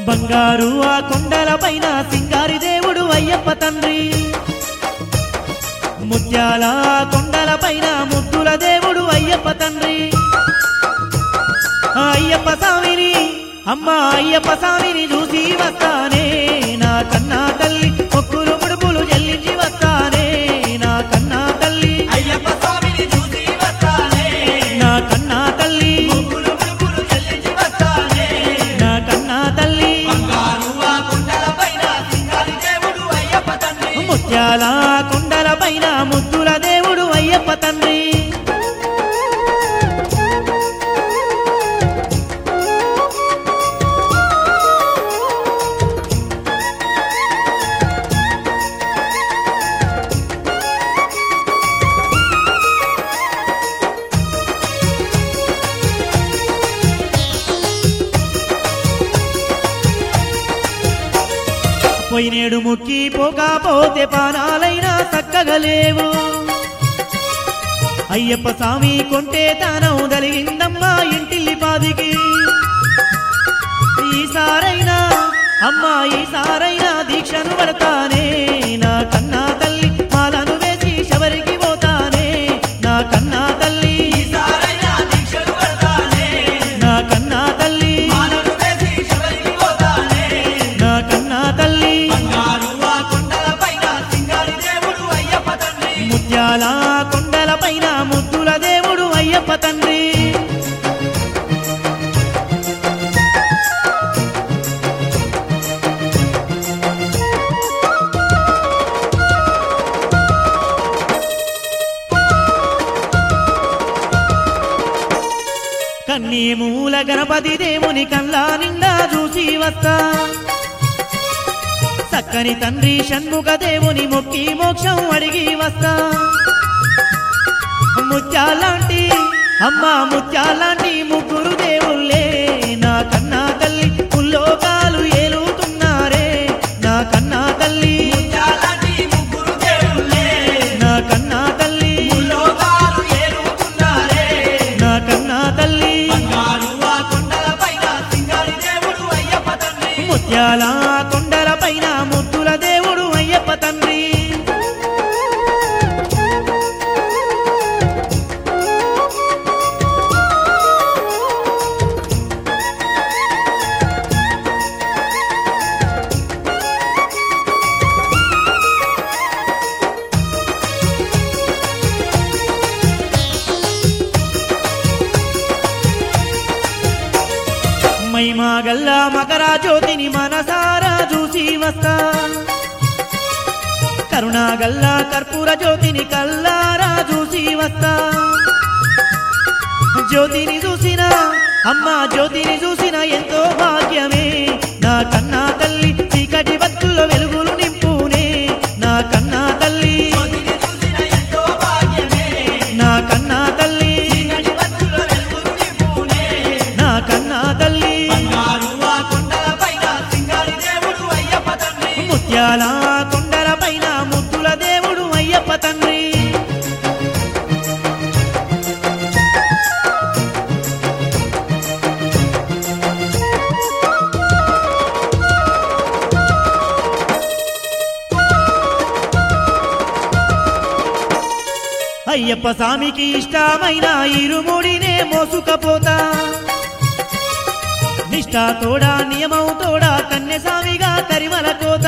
బంగారు ఆ కొండల పైన సింగారి దేవుడు అయ్యప్ప తండ్రి ముత్యాల ఆ కొండల పైన ముద్దుల దేవుడు అయ్యప్ప తండ్రి ఆ అయ్యప్ప స్వామిని అమ్మ అయ్యప్ప స్వామిని చూసి వస్తానే నా కన్నా తల్లి మొక్కులు ముడుపులు చెల్లించి వస్తానే నా కన్నా తల్లి అయ్యప్ప స్వామిని చూసి వస్తానే నా కన్నా తల్లి ముగ్గులు ముగ్గులు చెల్లించి వస్తానే నా కన్నా తల్లి బంగారు ఆ కుండల పైన సింగారి దేవుడు అయ్యప్ప తండ్రి ముత్యాల కొండల పైన ముద్దుల దేవుడు అయ్యప్ప తండ్రి పోయినేడు ముక్కి పోకపోతే పానాలైనా చక్కగా లేవు అయ్యప్ప స్వామి కొంటే తానం కలిగిందమ్మా ఇంటిల్లి పాదికి ఈసారైనా అమ్మా ఈసారైనా దీక్షను పడతానే నా కన్నా తల్లి మాలను వేసి శబరికి పోతానే నా కన్నా తల్లి ఈసారైనా దీక్షలు పడతానే నా కన్నా తల్లి మానను వేసి శబరికి పోతానే నా కన్నా తల్లి బంగారు ఆ కుండల పైన సింగారి దేవుడు అయ్యప్ప తండ్రి ముత్యాల కొండల పైన ముద్దుల దేవుడు అయ్యప్ప తండ్రి కన్నీ మూల గణపతి దేవుని కల్లా నిండా చూసి వస్తా చక్కని తండ్రి షణ్ముఖ దేవుని మొక్కి మోక్షం అడిగి వస్తా ముత్యాలాంటి అమ్మ ముత్యాలాంటి ముగ్గురు దేవుళ్ళే నా కన్నా తల్లి పుల్లోకాలు ఏలుతున్నారే నా కన్నా తల్లి చాలాంటి ముగ్గురు దేవుళ్ళే నా కన్నా తల్లి లోకాలు ఏలుతున్నారే నా కన్నా తల్లి బంగారు ఆ కుండల పైన సింగారి దేవుడు అయ్యప్ప తండ్రి ముత్యాల కొండల పైన ముద్దుల దేవుడు అయ్యప్ప తండ్రి మైమా గల్లా మకరా జ్యోతిని మనసారా చూసి వస్తా కరుణా గల్లా కర్పూర జ్యోతిని కల్లారా చూసి వస్తా జ్యోతిని చూసిన అమ్మ జ్యోతిని చూసిన ఎంతో భాగ్యమే నా కన్నా తల్లి చీకటి భక్తుల్లో వెలుగులు నింపునే నా కన్నా తల్లి జ్యోతిని చూసిన ఎంతో భాగ్యమే నా కన్నా తల్లి చీకటి భక్తుల వెలుగులు నింపునే నా కన్నా తల్లి బంగారు ఆ కుండల పైన సింగారి దేవుడు అయ్యప్ప తండ్రి ముత్యాల కొండల పైన ముద్దుల దేవుడు అయ్యప్ప తండ్రి అయ్యప్ప స్వామికి ఇష్టమైన ఇరుముడినే మోసుకపోతా నిష్ఠా తోడా నియమం తోడా కన్నె స్వామిగా తరిమల కోత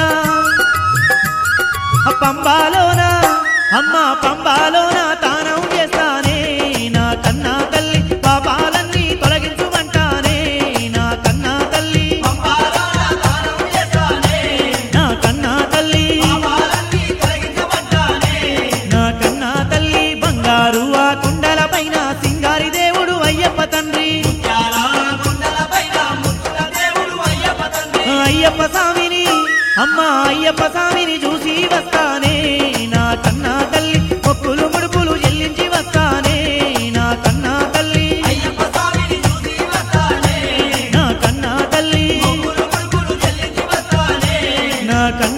పంబాలోన అమ్మ పంబాలోన తానం చేస్తానే నా కన్నా తల్లి పాపాలన్నీ తొలగించుమంటానే నా కన్నా తల్లి పంపాలోన దానం చేస్తానే నా కన్నా తల్లి పాపాలన్నీ తొలగించమంటానే నా కన్నా తల్లి బంగారు ఆ కుండల పైన సింగారి దేవుడు అయ్యప్ప తండ్రి చాలా కుండల పైన ముత్తుల దేవుడు అయ్యప్ప తండ్రి అయ్యప్ప స్వామిని అమ్మ అయ్యప్ప స్వామిని చూసి వస్తానే నా కన్నా తల్లి మొక్కులు ముడుపులు చెల్లించి వస్తానే నా కన్నా తల్లి అయ్యప్ప స్వామిని చూసి వస్తానే నా కన్నా తల్లి ముగ్గురు ముగ్గురు చెల్లించి వస్తానే నా కన్నా